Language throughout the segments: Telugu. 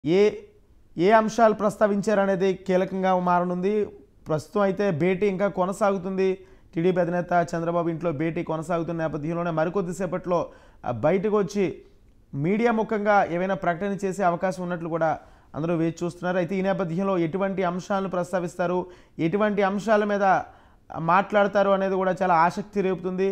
ఏ ఏ అంశాలు ప్రస్తావించారనేది కీలకంగా మారనుంది ప్రస్తుతం అయితే భేటీ ఇంకా కొనసాగుతుంది టీడీపీ అధినేత చంద్రబాబు ఇంట్లో భేటీ కొనసాగుతున్న నేపథ్యంలోనే మరికొద్దిసేపట్లో ఆ, బయటకు వచ్చి మీడియా ముఖంగా ఏవైనా ప్రకటన చేసే అవకాశం ఉన్నట్లు కూడా అందరూ వేచి చూస్తున్నారు అయితే ఈ నేపథ్యంలో ఎటువంటి అంశాలను ప్రస్తావిస్తారు ఎటువంటి అంశాల మీద మాట్లాడతారు అనేది కూడా చాలా ఆసక్తి రేపుతుంది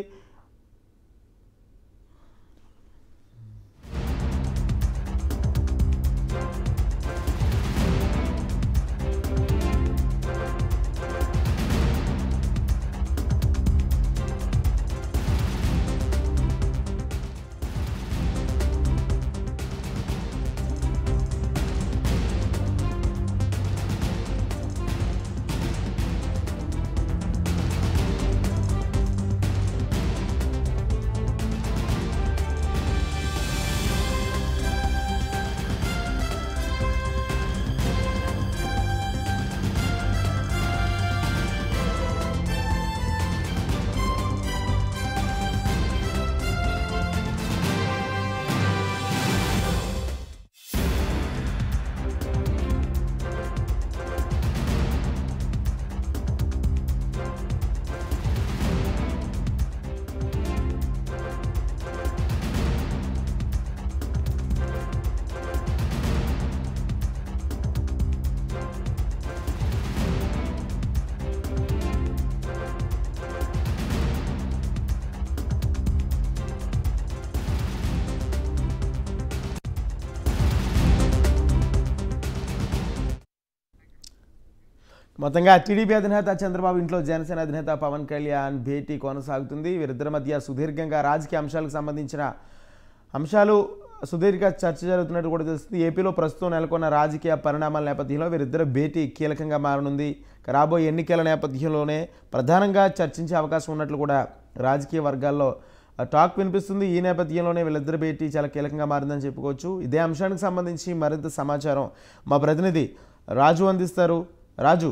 మొత్తంగా టీడీపీ అధినేత చంద్రబాబు ఇంట్లో జనసేన అధినేత పవన్ కళ్యాణ్ భేటీ కొనసాగుతుంది వీరిద్దరి మధ్య సుదీర్ఘంగా రాజకీయ అంశాలకు సంబంధించిన అంశాలు సుదీర్ఘ చర్చ జరుగుతున్నట్టు కూడా తెలుస్తుంది ఏపీలో ప్రస్తుతం నెలకొన్న రాజకీయ పరిణామాల నేపథ్యంలో వీరిద్దరు భేటీ కీలకంగా మారనుంది ఇక రాబోయే ఎన్నికల నేపథ్యంలోనే ప్రధానంగా చర్చించే అవకాశం ఉన్నట్లు కూడా రాజకీయ వర్గాల్లో ఆ, టాక్ వినిపిస్తుంది ఈ నేపథ్యంలోనే వీళ్ళిద్దరి భేటీ చాలా కీలకంగా మారిందని చెప్పుకోవచ్చు ఇదే అంశానికి సంబంధించి మరింత సమాచారం మా ప్రతినిధి రాజు అందిస్తారు రాజు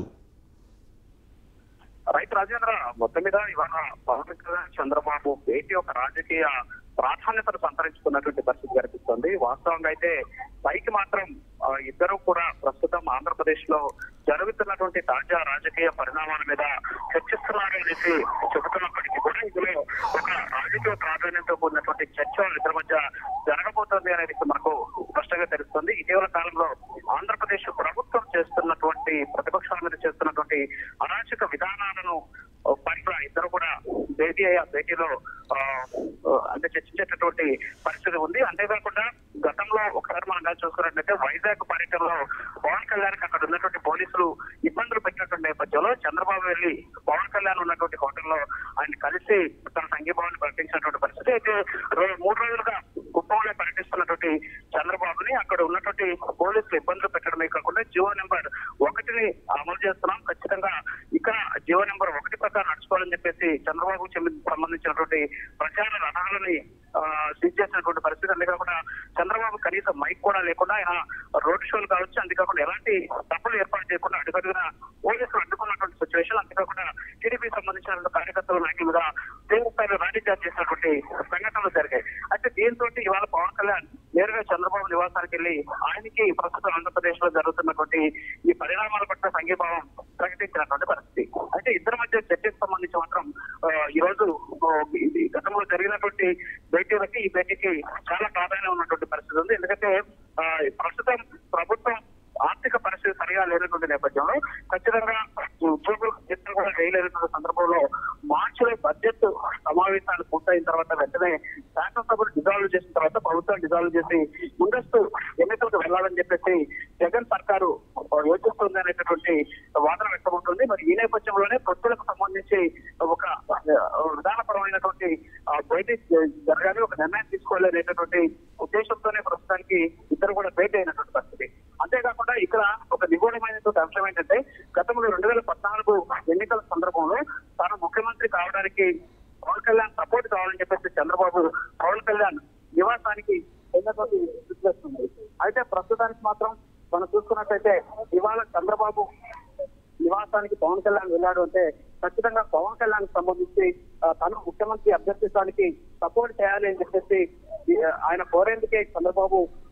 రైట్ రాజేంద్ర మొత్తం మీద ఇవాళ పవన్ కళ్యాణ్ చంద్రబాబు భేటీ ఒక రాజకీయ ప్రాధాన్యతను సంతరించుకున్నటువంటి పరిస్థితి కనిపిస్తుంది వాస్తవంగా అయితే పైకి మాత్రం ఆ, ఇద్దరు కూడా ప్రస్తుతం ఆంధ్రప్రదేశ్ లో జరుగుతున్నటువంటి తాజా రాజకీయ పరిణామాల మీద చర్చిస్తున్నారు అనేసి చెబుతున్నప్పటికీ కూడా ఇందులో ఒక రాజకీయ ప్రాధాన్యతతో కూడినటువంటి చర్చ ఇద్దరి మధ్య జరగబోతోంది అనేది మనకు స్పష్టంగా తెలుస్తుంది ఇటీవల కాలంలో ఆంధ్రప్రదేశ్ ప్రభుత్వం చేస్తున్నటువంటి ప్రతిపక్షాల మీద చేస్తున్నటువంటి అరాచక విధానాలను పట్ల ఇద్దరు కూడా భేటీ అయ్యే భేటీలో ఆ, ఆ, అంటే చర్చించేటటువంటి పరిస్థితి ఉంది అంతేకాకుండా గతంలో ఒకసారి మనం కానీ చూసుకున్నట్లయితే వైజాగ్ పర్యటనలో పవన్ కళ్యాణ్ అక్కడ ఉన్నటువంటి పోలీసులు ఇబ్బందులు పెట్టినటువంటి నేపథ్యంలో చంద్రబాబు వెళ్లి పవన్ కళ్యాణ్ ఉన్నటువంటి హోటల్లో ఆయన కలిసి తన సంఘీభావాన్ని ప్రకటించినటువంటి పరిస్థితి అయితే రో- మూడు రోజులుగా కుప్పంలో పర్యటిస్తున్నటువంటి చంద్రబాబుని అక్కడ ఉన్నటువంటి పోలీసులు ఇబ్బందులు పెట్టడమే కాకుండా జీవో నెంబర్ ఒకటిని అమలు చేస్తున్నాం ఖచ్చితంగా ఇక్కడ జీవో నెంబర్ ఒకటి ప్రకారం నడుచుకోవాలని చెప్పేసి చంద్రబాబు సంబంధించినటువంటి ప్రచార రథాలని ఆ, సీజ్ చేసినటువంటి పరిస్థితి అంతేకాకుండా చంద్రబాబు కనీసం మైక్ కూడా లేకుండా ఆయన రోడ్ షోలు కావచ్చు అంతేకాకుండా ఎలాంటి తప్పులు ఏర్పాటు చేయకుండా అడుగడుగున పోలీసులు అడ్డుకున్నటువంటి సిచ్యువేషన్ అంతేకాకుండా టీడీపీ సంబంధించిన కార్యకర్తల నాయకులు మీద తీవ్ర స్థాయిలో లాఠీ చార్జ్ చేసినటువంటి సంఘటనలు జరిగాయి అయితే దీంతో ఇవాళ పవన్ కళ్యాణ్ నేరుగా చంద్రబాబు నివాసానికి వెళ్లి ఆయనకి ప్రస్తుతం ఆంధ్రప్రదేశ్ లో జరుగుతున్నటువంటి ఈ పరిణామాల పట్ల సంఘీభావం ప్రకటించినటువంటి పరిస్థితి అయితే ఇద్దరి మధ్య చర్చకు సంబంధించి మాత్రం ఆ, ఈ రోజు ఆ, ఇది గతంలో జరిగినటువంటి భేటీలకి ఈ భేటీకి చాలా ప్రాధాన్యం ఉన్నటువంటి పరిస్థితి ఉంది ఎందుకంటే ఆ, ప్రస్తుతం ప్రభుత్వం ఆర్థిక పరిస్థితి సరిగా లేనటువంటి నేపథ్యంలో ఖచ్చితంగా ఉద్యోగులు జీతం కూడా వేయలేనటువంటి సందర్భంలో మార్చిలో బడ్జెట్ సమావేశాలు పూర్తయిన తర్వాత వెంటనే శాసనసభను డిజాల్వ్ చేసిన తర్వాత ప్రభుత్వం డిజాల్వ్ చేసి ముందస్తు ఎన్నికలకు వెళ్లాలని చెప్పేసి జగన్ సర్కారు యోచిస్తుంది అనేటటువంటి వాదన వ్యక్తమవుతుంది మరి ఈ నేపథ్యంలోనే పొత్తులకు సంబంధించి ఒక ఆ, విధానపరమైనటువంటి ఆ, భేటీ జరగాలి ఒక నిర్ణయం తీసుకోవాలి అనేటటువంటి ఉద్దేశంతోనే ప్రస్తుతానికి ఇద్దరు కూడా భేటీ అయినటువంటి పరిస్థితి అంతేకాకుండా ఇక్కడ ఒక నిగూఢమైనటువంటి అంశం ఏంటంటే గతంలో రెండు వేల పద్నాలుగు ఎన్నికల సందర్భంలో తాను ముఖ్యమంత్రి కావడానికి పవన్ కళ్యాణ్ సపోర్ట్ కావాలని చెప్పేసి చంద్రబాబు పవన్ కళ్యాణ్ నివాసానికి వెళ్ళినటువంటి సిచ్యువేషన్ ఉంది అయితే ప్రస్తుతానికి మాత్రం మనం చూసుకున్నట్టయితే ఇవాళ చంద్రబాబు నివాసానికి పవన్ కళ్యాణ్ వెళ్ళాడు అంటే ఖచ్చితంగా పవన్ కళ్యాణ్ సంబంధించి ఆ, తను ముఖ్యమంత్రి అభ్యర్థించడానికి సపోర్ట్ చేయాలి అని చెప్పేసి ఈ, ఆయన కోరేందుకే చంద్రబాబు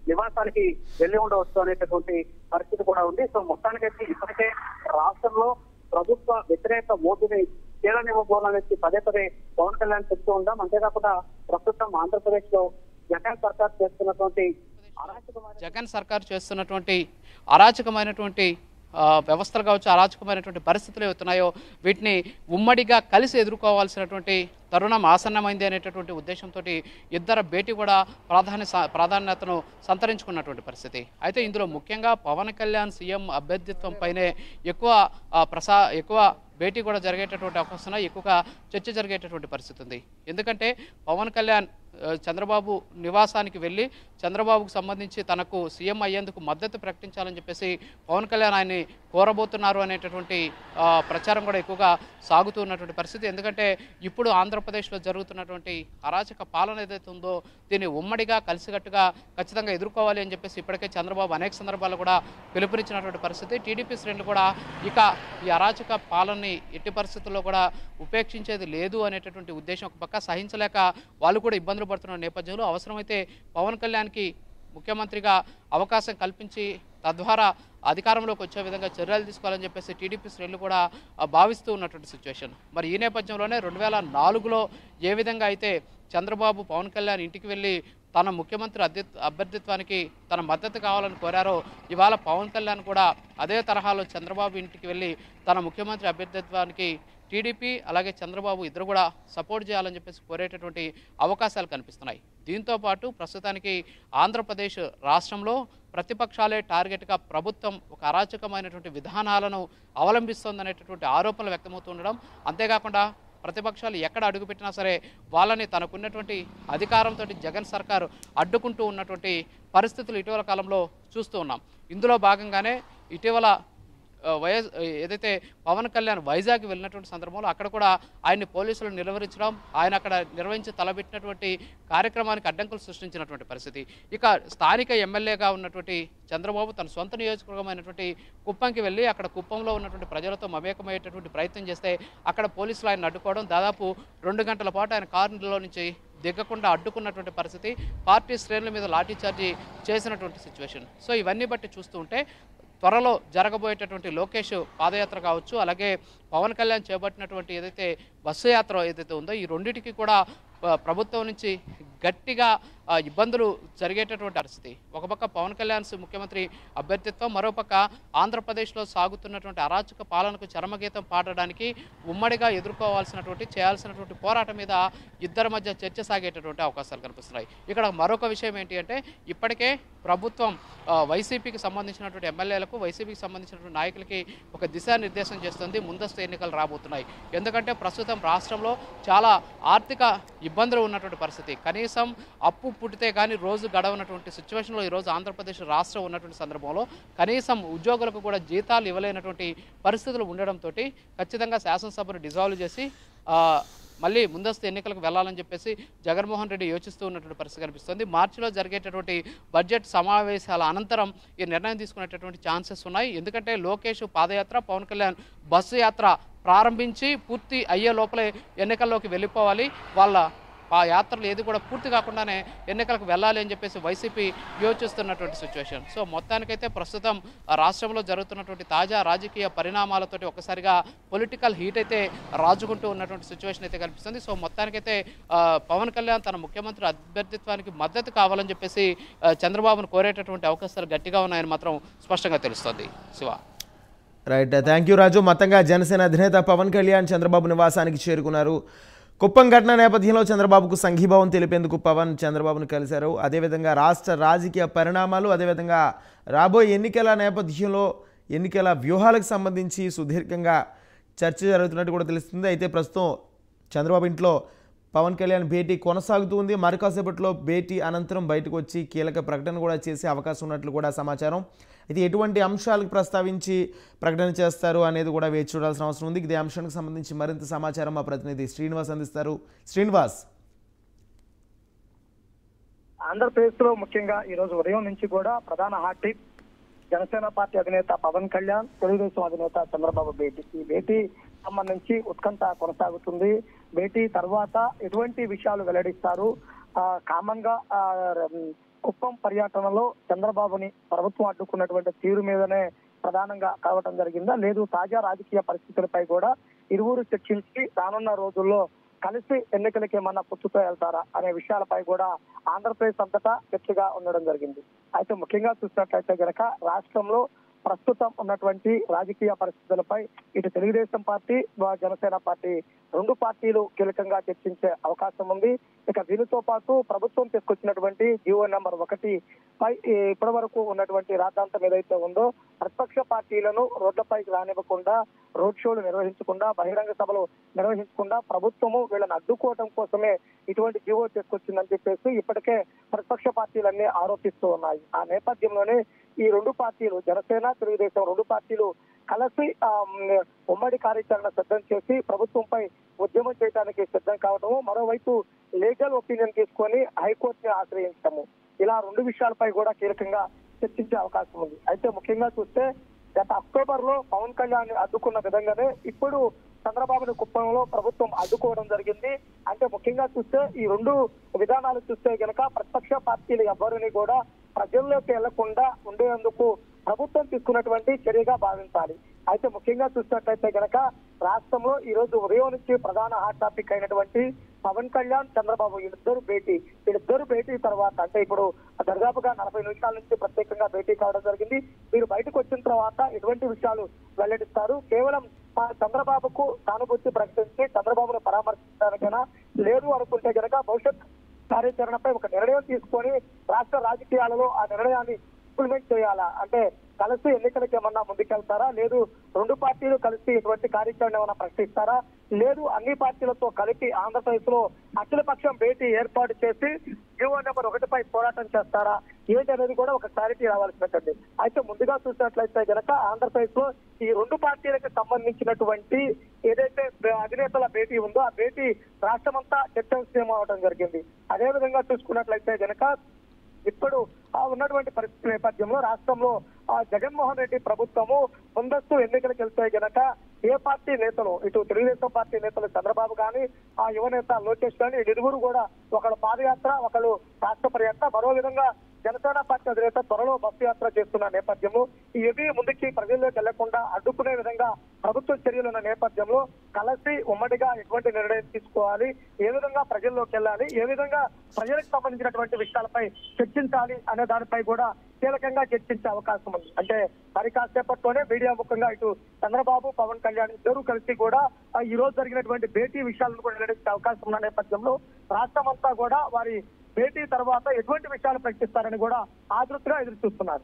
నివాసానికి వెళ్లి ఉండవచ్చు అనేటటువంటి పరిస్థితి కూడా ఉంది సో మొత్తానికైతే ఇప్పటికే రాష్ట్రంలో ప్రభుత్వ వ్యతిరేక ఓటుని తేలనివ్వబోననేసి పదే పదే పవన్ కళ్యాణ్ చెప్తూ ఉందాం అంతేకాకుండా ప్రస్తుతం ఆంధ్రప్రదేశ్ లో జగన్ సర్కార్ చేస్తున్నటువంటి అరాచకమైన జగన్ సర్కార్ చేస్తున్నటువంటి అరాచకమైనటువంటి ఆ, వ్యవస్థలు కావచ్చు అరాచకమైనటువంటి పరిస్థితులు ఏవైతున్నాయో వీటిని ఉమ్మడిగా కలిసి ఎదుర్కోవాల్సినటువంటి తరుణం ఆసన్నమైంది అనేటటువంటి ఉద్దేశంతో ఇద్దరు భేటీ కూడా ప్రాధాన్య స- ప్రాధాన్యతను సంతరించుకున్నటువంటి పరిస్థితి అయితే ఇందులో ముఖ్యంగా పవన్ కళ్యాణ్ సీఎం అభ్యర్థిత్వంపైనే ఎక్కువ ఆ, ప్రసా ఎక్కువ భేటీ కూడా జరిగేటటువంటి అవకాశం ఉన్నాయి ఎక్కువగా చర్చ జరిగేటటువంటి పరిస్థితి ఉంది ఎందుకంటే పవన్ కళ్యాణ్ ఆ, చంద్రబాబు నివాసానికి వెళ్ళి చంద్రబాబుకు సంబంధించి తనకు సీఎం అయ్యేందుకు మద్దతు ప్రకటించాలని చెప్పేసి పవన్ కళ్యాణ్ ఆయన్ని కోరబోతున్నారు అనేటటువంటి ఆ, ప్రచారం కూడా ఎక్కువగా సాగుతూ ఉన్నటువంటి పరిస్థితి ఎందుకంటే ఇప్పుడు ఆంధ్రప్రదేశ్లో జరుగుతున్నటువంటి అరాచక పాలన ఏదైతే ఉందో దీన్ని ఉమ్మడిగా కలిసికట్టుగా ఖచ్చితంగా ఎదుర్కోవాలి అని చెప్పేసి ఇప్పటికే చంద్రబాబు అనేక సందర్భాల్లో కూడా పిలుపునిచ్చినటువంటి పరిస్థితి టీడీపీ శ్రేణులు కూడా ఇక ఈ అరాచక పాలనని ఎట్టి పరిస్థితుల్లో కూడా ఉపేక్షించేది లేదు అనేటటువంటి ఉద్దేశం ఒక పక్క సహించలేక వాళ్ళు కూడా ఇబ్బందులు పడుతున్న నేపథ్యంలో అవసరమైతే పవన్ కళ్యాణ్కి ముఖ్యమంత్రిగా అవకాశం కల్పించి తద్వారా అధికారంలోకి వచ్చే విధంగా చర్యలు తీసుకోవాలని చెప్పేసి టీడీపీ శ్రేణులు కూడా ఆ, భావిస్తూ ఉన్నటువంటి సిచ్యువేషన్ మరి ఈ నేపథ్యంలోనే రెండు వేల నాలుగులో ఏ విధంగా అయితే చంద్రబాబు పవన్ కళ్యాణ్ ఇంటికి వెళ్ళి తన ముఖ్యమంత్రి అధ్య అభ్యర్థిత్వానికి తన మద్దతు కావాలని కోరారో ఇవాళ పవన్ కళ్యాణ్ కూడా అదే తరహాలో చంద్రబాబు ఇంటికి వెళ్ళి తన ముఖ్యమంత్రి అభ్యర్థిత్వానికి టీడీపీ అలాగే చంద్రబాబు ఇద్దరు కూడా సపోర్ట్ చేయాలని చెప్పేసి కోరేటటువంటి అవకాశాలు కనిపిస్తున్నాయి దీంతో పాటు ప్రస్తుతానికి ఆంధ్రప్రదేశ్ రాష్ట్రంలో ప్రతిపక్షాలే టార్గెట్గా ప్రభుత్వం ఒక అరాచకమైనటువంటి విధానాలను అవలంబిస్తోందనేటటువంటి ఆరోపణలు వ్యక్తమవుతుండడం అంతేకాకుండా ప్రతిపక్షాలు ఎక్కడ అడుగుపెట్టినా సరే వాళ్ళని తనకున్నటువంటి అధికారంతో జగన్ సర్కారు అడ్డుకుంటూ ఉన్నటువంటి పరిస్థితులు ఇటీవల కాలంలో చూస్తూ ఉన్నాం ఇందులో భాగంగానే ఇటీవల ఆ, వైఎస్ ఏదైతే పవన్ కళ్యాణ్ వైజాగ్ వెళ్ళినటువంటి సందర్భంలో అక్కడ కూడా ఆయన్ని పోలీసులు నిలువరించడం ఆయన అక్కడ నిర్వహించి తలబెట్టినటువంటి కార్యక్రమానికి అడ్డంకులు సృష్టించినటువంటి పరిస్థితి ఇక స్థానిక ఎమ్మెల్యేగా ఉన్నటువంటి చంద్రబాబు తన సొంత నియోజకవర్గమైనటువంటి కుప్పంకి వెళ్ళి అక్కడ కుప్పంలో ఉన్నటువంటి ప్రజలతో మమేకమయ్యేటటువంటి ప్రయత్నం చేస్తే అక్కడ పోలీసులు ఆయన అడ్డుకోవడం దాదాపు రెండు గంటల పాటు ఆయన కారులో నుంచి దిగకుండా అడ్డుకున్నటువంటి పరిస్థితి పార్టీ శ్రేణుల మీద లాఠీచార్జీ చేసినటువంటి సిచ్యువేషన్ సో ఇవన్నీ బట్టి చూస్తూ ఉంటే త్వరలో జరగబోయేటటువంటి లోకేష్ పాదయాత్ర కావచ్చు అలాగే పవన్ కళ్యాణ్ చేపట్టినటువంటి ఏదైతే బస్సు యాత్ర ఏదైతే ఉందో ఈ రెండింటికి కూడా ప- ప్రభుత్వం నుంచి గట్టిగా ఆ, ఇబ్బందులు జరిగేటటువంటి పరిస్థితి ఒక పక్క పవన్ కళ్యాణ్ ముఖ్యమంత్రి అభ్యర్థిత్వం మరోపక్క ఆంధ్రప్రదేశ్లో సాగుతున్నటువంటి అరాచక పాలనకు చరమగీతం పాడడానికి ఉమ్మడిగా ఎదుర్కోవాల్సినటువంటి చేయాల్సినటువంటి పోరాటం మీద ఇద్దరి మధ్య చర్చ సాగేటటువంటి అవకాశాలు కనిపిస్తున్నాయి ఇక్కడ మరొక విషయం ఏంటి అంటే ఇప్పటికే ప్రభుత్వం ఆ, వైసీపీకి సంబంధించినటువంటి ఎమ్మెల్యేలకు వైసీపీకి సంబంధించినటువంటి నాయకులకి ఒక దిశానిర్దేశం చేస్తుంది ముందస్తు ఎన్నికలు రాబోతున్నాయి ఎందుకంటే ప్రస్తుతం రాష్ట్రంలో చాలా ఆర్థిక ఇబ్బందులు ఉన్నటువంటి పరిస్థితి కనీసం అప్పు పుట్టితే కానీ రోజు గడవనటువంటి సిచ్యువేషన్లో ఈరోజు ఆంధ్రప్రదేశ్ రాష్ట్రం ఉన్నటువంటి సందర్భంలో కనీసం ఉద్యోగులకు కూడా జీతాలు ఇవ్వలేనటువంటి పరిస్థితులు ఉండడంతో ఖచ్చితంగా శాసనసభను డిజాల్వ్ చేసి ఆ, మళ్ళీ ముందస్తు ఎన్నికలకు వెళ్ళాలని చెప్పేసి జగన్మోహన్ రెడ్డి యోచిస్తూ ఉన్నటువంటి పరిస్థితి కనిపిస్తుంది మార్చిలో జరిగేటటువంటి బడ్జెట్ సమావేశాల అనంతరం ఈ నిర్ణయం తీసుకునేటటువంటి ఛాన్సెస్ ఉన్నాయి ఎందుకంటే లోకేష్ పాదయాత్ర పవన్ కళ్యాణ్ బస్సు యాత్ర ప్రారంభించి పూర్తి అయ్యే లోపలే ఎన్నికల్లోకి వెళ్ళిపోవాలి వాళ్ళ ఆ యాత్రలు ఏది కూడా పూర్తి కాకుండానే ఎన్నికలకు వెళ్ళాలి అని చెప్పేసి వైసీపీ యోచిస్తున్నటువంటి సిచ్యువేషన్ సో మొత్తానికైతే ప్రస్తుతం ఆ రాష్ట్రంలో జరుగుతున్నటువంటి తాజా రాజకీయ పరిణామాలతోటి ఒకసారిగా పొలిటికల్ హీట్ అయితే రాజుకుంటూ ఉన్నటువంటి సిచ్యువేషన్ అయితే కనిపిస్తుంది సో మొత్తానికైతే ఆ, పవన్ కళ్యాణ్ తన ముఖ్యమంత్రి అభ్యర్థిత్వానికి మద్దతు కావాలని చెప్పేసి ఆ, చంద్రబాబును కోరేటటువంటి అవకాశాలు గట్టిగా ఉన్నాయని మాత్రం స్పష్టంగా తెలుస్తోంది Siva right thank you Raju మొత్తంగా జనసేన అధినేత పవన్ కళ్యాణ్ చంద్రబాబు నివాసానికి చేరుకున్నారు కుప్పం ఘటన నేపథ్యంలో చంద్రబాబుకు సంఘీభావం తెలిపేందుకు పవన్ చంద్రబాబును కలిశారు అదేవిధంగా రాష్ట్ర రాజకీయ పరిణామాలు అదేవిధంగా రాబోయే ఎన్నికల నేపథ్యంలో ఎన్నికల వ్యూహాలకు సంబంధించి సుదీర్ఘంగా చర్చ జరుగుతున్నట్టు కూడా తెలుస్తుంది అయితే ప్రస్తుతం చంద్రబాబు ఇంట్లో పవన్ కళ్యాణ్ భేటీ కొనసాగుతూ ఉంది మరి కాసేపట్లో భేటీ అనంతరం బయటకు వచ్చి కీలక ప్రకటన కూడా చేసే అవకాశం ఉన్నట్లు కూడా సమాచారం అయితే ఎటువంటి అంశాలకు ప్రస్తావించి ప్రకటన చేస్తారు అనేది కూడా వేచి చూడాల్సిన అవసరం ఉంది ఇదే అంశానికి సంబంధించి మరింత సమాచారం మా ప్రతినిధి శ్రీనివాస్ అందిస్తారు శ్రీనివాస్ ఆంధ్రప్రదేశ్ లో ముఖ్యంగా ఈ రోజు ఉదయం నుంచి కూడా ప్రధాన హాట్ టిప్ జనసేన పార్టీ అధినేత పవన్ కళ్యాణ్ తెలుగుదేశం అధినేత చంద్రబాబు భేటీ ఈ భేటీ సంబంధించి ఉత్కంఠ కొనసాగుతుంది భేటీ తర్వాత ఎటువంటి విషయాలు వెల్లడిస్తారు ఆ, కామన్ గా ఆ, కుప్పం పర్యటనలో చంద్రబాబుని ప్రభుత్వం అడ్డుకున్నటువంటి తీరు మీదనే ప్రధానంగా కావటం జరిగిందా లేదు తాజా రాజకీయ పరిస్థితులపై కూడా ఇరువురు చర్చించి రానున్న రోజుల్లో కలిసి ఎన్నికలకి ఏమన్నా పుచ్చుతో వెళ్తారా అనే విషయాలపై కూడా ఆంధ్రప్రదేశ్ అంతటా చర్చగా ఉండడం జరిగింది అయితే ముఖ్యంగా చూసినట్లయితే గనక రాష్ట్రంలో ప్రస్తుతం ఉన్నటువంటి రాజకీయ పరిస్థితులపై ఇటు తెలుగుదేశం పార్టీ వా- జనసేన పార్టీ రెండు పార్టీలు కీలకంగా చర్చించే అవకాశం ఉంది ఇక దీనితో పాటు ప్రభుత్వం తీసుకొచ్చినటువంటి జీవో నెంబర్ ఒకటి పై ఇప్పటి వరకు ఉన్నటువంటి రాద్ధాంతం ఏదైతే ఉందో ప్రతిపక్ష పార్టీలను రోడ్లపైకి రానివ్వకుండా రోడ్ షోలు నిర్వహించకుండా బహిరంగ సభలు నిర్వహించకుండా ప్రభుత్వము వీళ్ళని అడ్డుకోవడం కోసమే ఇటువంటి జీవో తీసుకొచ్చిందని చెప్పేసి ఇప్పటికే ప్రతిపక్ష పార్టీలన్నీ ఆరోపిస్తూ ఉన్నాయి ఆ నేపథ్యంలోనే ఈ రెండు పార్టీలు జనసేన తెలుగుదేశం రెండు పార్టీలు కలిసి ఆ, మ్, ఉమ్మడి కార్యాచరణ సిద్ధం చేసి ప్రభుత్వంపై ఉద్యమం చేయడానికి సిద్ధం కావడము మరోవైపు లీగల్ ఒపీనియన్ తీసుకొని హైకోర్టుని ఆశ్రయించడము ఇలా రెండు విషయాలపై కూడా కీలకంగా చర్చించే అవకాశం ఉంది అయితే ముఖ్యంగా చూస్తే గత అక్టోబర్ లో పవన్ కళ్యాణ్ అడ్డుకున్న విధంగానే ఇప్పుడు చంద్రబాబుని కుప్పంలో ప్రభుత్వం అడ్డుకోవడం జరిగింది అంటే ముఖ్యంగా చూస్తే ఈ రెండు విధానాలు చూస్తే గనక ప్రతిపక్ష పార్టీలు ఎవరిని కూడా ప్రజల్లోకి వెళ్లకుండా ఉండేందుకు ప్రభుత్వం తీసుకున్నటువంటి చర్యగా భావించాలి అయితే ముఖ్యంగా చూసినట్లయితే గనక రాష్ట్రంలో ఈ రోజు ఉదయం నుంచి ప్రధాన హాట్ టాపిక్ అయినటువంటి పవన్ కళ్యాణ్ చంద్రబాబు వీళ్ళిద్దరు భేటీ వీళ్ళిద్దరు భేటీ తర్వాత అంటే ఇప్పుడు దర్దాపుగా నలభై నిమిషాల నుంచి ప్రత్యేకంగా భేటీ కావడం జరిగింది మీరు బయటకు వచ్చిన తర్వాత ఎటువంటి విషయాలు వెల్లడిస్తారు కేవలం ఆ చంద్రబాబుకు సానుభూతి ప్రకటించి చంద్రబాబును పరామర్శించడానికైనా లేదు అనుకుంటే గనక భవిష్యత్ కార్యాచరణపై ఒక నిర్ణయం తీసుకొని రాష్ట్ర రాజకీయాలలో ఆ నిర్ణయాన్ని ఇంప్లిమెంట్ చేయాలా అంటే కలిసి ఎన్నికలకు ఏమన్నా ముందుకెళ్తారా లేదు రెండు పార్టీలు కలిసి ఇటువంటి కార్యాచరణ ఏమైనా ప్రకటిస్తారా లేదు అన్ని పార్టీలతో కలిపి ఆంధ్రప్రదేశ్ లో అఖిలపక్షం భేటీ ఏర్పాటు చేసి జీవో నెంబర్ ఒకటిపై పోరాటం చేస్తారా ఏంటి అనేది కూడా ఒక క్లారిటీ రావాల్సినట్టుంది అయితే ముందుగా చూసినట్లయితే గనక ఆంధ్రప్రదేశ్ లో ఈ రెండు పార్టీలకు సంబంధించినటువంటి ఏదైతే అధినేతల భేటీ ఉందో ఆ భేటీ రాష్ట్రమంతా చర్చనీయం అవడం జరిగింది అదే విధంగా చూసుకున్నట్లయితే గనక ఇప్పుడు ఆ ఉన్నటువంటి పరిస్థితి నేపథ్యంలో రాష్ట్రంలో ఆ జగన్మోహన్ రెడ్డి ప్రభుత్వము ముందస్తు ఎన్నికలకు వెళ్తే గనక ఏ పార్టీ నేతలు ఇటు తెలుగుదేశం పార్టీ నేతలు చంద్రబాబు గాని ఆ యువ నేత లోకేష్ గాని వీళ్ళిరువురు కూడా ఒకళ్ళు పాదయాత్ర ఒకళ్ళు రాష్ట్ర పర్యటన మరో విధంగా జనసేన పార్టీ అధినేత త్వరలో బస్సు యాత్ర చేస్తున్న నేపథ్యంలో ఇవి ముందుకి ప్రజల్లోకి వెళ్లకుండా అడ్డుకునే విధంగా ప్రభుత్వ చర్యలు ఉన్న నేపథ్యంలో కలిసి ఉమ్మడిగా ఎటువంటి నిర్ణయం తీసుకోవాలి ఏ విధంగా ప్రజల్లోకి వెళ్ళాలి ఏ విధంగా ప్రజలకు సంబంధించినటువంటి విషయాలపై చర్చించాలి అనే దానిపై కూడా కీలకంగా చర్చించే అవకాశం ఉంది అంటే మరి కాసేపట్లోనే మీడియా ముఖంగా ఇటు చంద్రబాబు పవన్ కళ్యాణ్ ఇద్దరు కలిసి కూడా ఆ, ఈ రోజు జరిగినటువంటి భేటీ విషయాలను కూడా వెల్లడించే అవకాశం ఉన్న నేపథ్యంలో రాష్ట్రం అంతా కూడా వారి భేటీ తర్వాత ఎటువంటి విషయాలు ప్రకటిస్తారని కూడా ఆతృతగా ఎదురు చూస్తున్నారు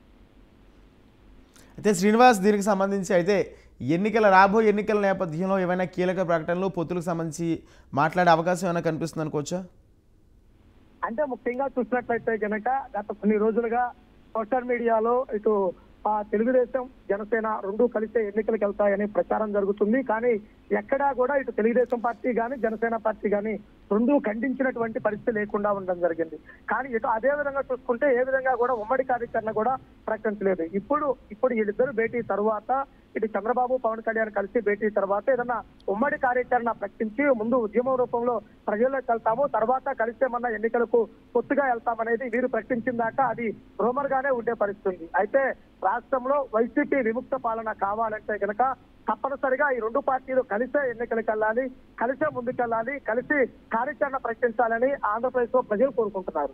అయితే శ్రీనివాస్ దీనికి సంబంధించి అయితే ఎన్నికల రాబోయే ఎన్నికల నేపథ్యంలో ఏమైనా కీలక ప్రకటనలు పొత్తులకు సంబంధించి మాట్లాడే అవకాశం ఏమైనా కనిపిస్తుంది అనుకోవచ్చా అంటే ముఖ్యంగా చూసినట్లయితే గనక గత కొన్ని రోజులుగా సోషల్ మీడియాలో ఇటు ఆ తెలుగుదేశం జనసేన రెండు కలిసే ఎన్నికలకు వెళ్తాయని ప్రచారం జరుగుతుంది కానీ ఎక్కడా కూడా ఇటు తెలుగుదేశం పార్టీ గాని జనసేన పార్టీ గాని రెండు ఖండించినటువంటి పరిస్థితి లేకుండా ఉండడం జరిగింది కానీ ఇటు అదే విధంగా చూసుకుంటే ఏ విధంగా కూడా ఉమ్మడి కార్యాచరణ కూడా ప్రకటించలేదు ఇప్పుడు ఇప్పుడు వీళ్ళిద్దరు భేటీ తరువాత ఇటు చంద్రబాబు పవన్ కళ్యాణ్ కలిసి భేటీ తర్వాత ఏదన్నా ఉమ్మడి కార్యాచరణ ప్రకటించి ముందు ఉద్యమం రూపంలో ప్రజల్లోకి వెళ్తాము తర్వాత కలిస్తే మన ఎన్నికలకు పొత్తుగా వెళ్తామనేది వీరు ప్రకటించిన దాకా అది రూమర్ గానే ఉండే పరిస్థితి ఉంది అయితే రాష్ట్రంలో వైసీపీ విముక్త పాలన కావాలంటే కనుక తప్పనిసరిగా ఈ రెండు పార్టీలు కలిసే ఎన్నికలకు వెళ్ళాలి కలిసే ముందుకెళ్ళాలి కలిసి కార్యాచరణ ప్రకటించాలని ఆంధ్రప్రదేశ్ లో ప్రజలు కోరుకుంటున్నారు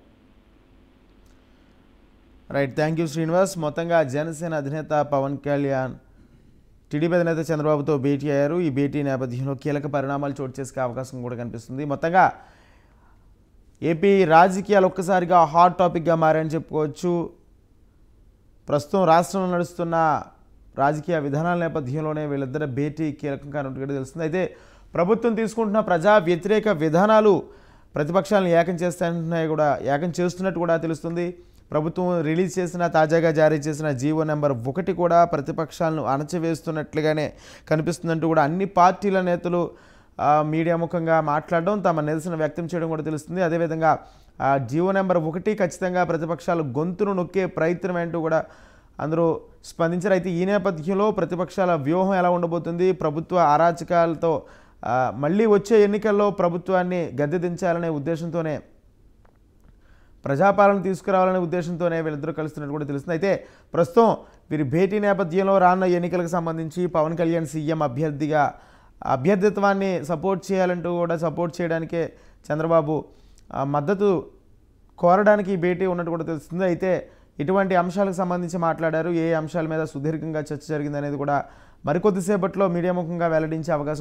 రైట్ థ్యాంక్ యూ శ్రీనివాస్ మొత్తంగా జనసేన అధినేత పవన్ కళ్యాణ్ టీడీపీ అధినేత చంద్రబాబుతో భేటీ అయ్యారు ఈ భేటీ నేపథ్యంలో కీలక పరిణామాలు చోటు చేసుకే అవకాశం కూడా కనిపిస్తుంది మొత్తంగా ఏపీ రాజకీయాలు ఒక్కసారిగా హాట్ టాపిక్గా మారని చెప్పుకోవచ్చు ప్రస్తుతం రాష్ట్రంలో నడుస్తున్న రాజకీయ విధానాల నేపథ్యంలోనే వీళ్ళిద్దరి భేటీ కీలకంగా ఉన్నట్టుగా తెలుస్తుంది అయితే ప్రభుత్వం తీసుకుంటున్న ప్రజా వ్యతిరేక విధానాలు ప్రతిపక్షాలను ఏకం చేస్తాయంటున్నాయి కూడా ఏకం చేస్తున్నట్టు కూడా తెలుస్తుంది ప్రభుత్వం రిలీజ్ చేసిన తాజాగా జారీ చేసిన జీవో నెంబర్ ఒకటి కూడా ప్రతిపక్షాలను అణచివేస్తున్నట్లుగానే కనిపిస్తుందంటూ కూడా అన్ని పార్టీల నేతలు ఆ, మీడియా ముఖంగా మాట్లాడడం తమ నిరసన వ్యక్తం చేయడం కూడా తెలుస్తుంది అదేవిధంగా ఆ, జీవో నెంబర్ ఒకటి ఖచ్చితంగా ప్రతిపక్షాలు గొంతును నొక్కే ప్రయత్నం ఏంటూ కూడా అందరూ స్పందించారు అయితే ఈ నేపథ్యంలో ప్రతిపక్షాల వ్యూహం ఎలా ఉండబోతుంది ప్రభుత్వ అరాచకాలతో ఆ, మళ్ళీ వచ్చే ఎన్నికల్లో ప్రభుత్వాన్ని గద్దె దించాలనే ఉద్దేశంతోనే ప్రజాపాలన తీసుకురావాలనే ఉద్దేశంతోనే వీళ్ళిద్దరూ కలుస్తున్నట్టు కూడా తెలుస్తుంది అయితే ప్రస్తుతం వీరి భేటీ నేపథ్యంలో రానున్న ఎన్నికలకు సంబంధించి పవన్ కళ్యాణ్ సీఎం అభ్యర్థిగా అభ్యర్థిత్వాన్ని సపోర్ట్ చేయాలంటూ కూడా సపోర్ట్ చేయడానికే చంద్రబాబు ఆ, మద్దతు కోరడానికి ఈ భేటీ ఉన్నట్టు కూడా తెలుస్తుంది అయితే ఇటువంటి అంశాలకు సంబంధించి మాట్లాడారు ఏ అంశాల మీద సుదీర్ఘంగా చర్చ జరిగింది అనేది కూడా మరికొద్దిసేపట్లో మీడియా ముఖంగా వెల్లడించే అవకాశం